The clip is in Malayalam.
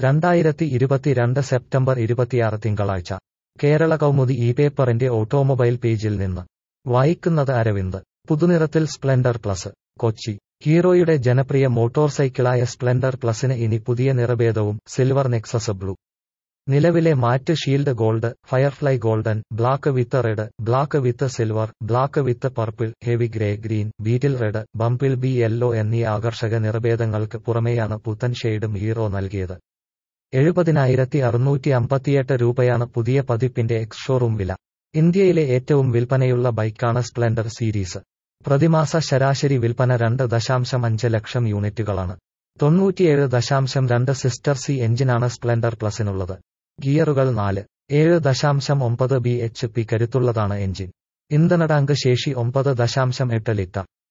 രണ്ടായിരത്തി ഇരുപത്തിരണ്ട് സെപ്റ്റംബർ ഇരുപത്തിയാറ് തിങ്കളാഴ്ച കേരള കൗമുദി ഈ പേപ്പറിന്റെ ഓട്ടോമൊബൈൽ പേജിൽ നിന്ന് വായിക്കുന്നത് അരവിന്ദ് പുതുനിറത്തിൽ സ്പ്ലെൻഡർ പ്ലസ് കൊച്ചി ഹീറോയുടെ ജനപ്രിയ മോട്ടോർ സൈക്കിളായ സ്പ്ലെൻഡർ പ്ലസിന് ഇനി പുതിയ നിറഭേദവും സിൽവർ നെക്സസ് ബ്ലൂ നിലവിലെ matte shield gold firefly golden black with red black with silver black with purple heavy grey green beetle red bumble bee yellow എന്നീ ആകർഷക നിറഭേദങ്ങൾക്ക് പുറമെയാണ് പുത്തൻ ഷെയ്ഡും ഹീറോ നൽകിയത് എഴുപതിനായിരത്തി അറുന്നൂറ്റി അമ്പത്തിയെട്ട് രൂപയാണ് പുതിയ പതിപ്പിന്റെ എക്സ് ഷോറൂം വില ഇന്ത്യയിലെ ഏറ്റവും വിൽപ്പനയുള്ള ബൈക്കാണ് സ്പ്ലെൻഡർ സീരീസ് പ്രതിമാസ ശരാശരി വിൽപ്പന രണ്ട് ദശാംശം അഞ്ച് ലക്ഷം യൂണിറ്റുകളാണ് തൊണ്ണൂറ്റിയേഴ് ദശാംശം രണ്ട് സിസ്റ്റർ സി എഞ്ചിനാണ് സ്പ്ലെൻഡർ പ്ലസിനുള്ളത് ഗിയറുകൾ നാല് ഏഴ് ദശാംശം ഒമ്പത് ബി എച്ച് പി കരുത്തുള്ളതാണ് എഞ്ചിൻ ഇന്ധന ടാങ്ക് ശേഷി ഒമ്പത് ദശാംശം എട്ട് ലിറ്റർ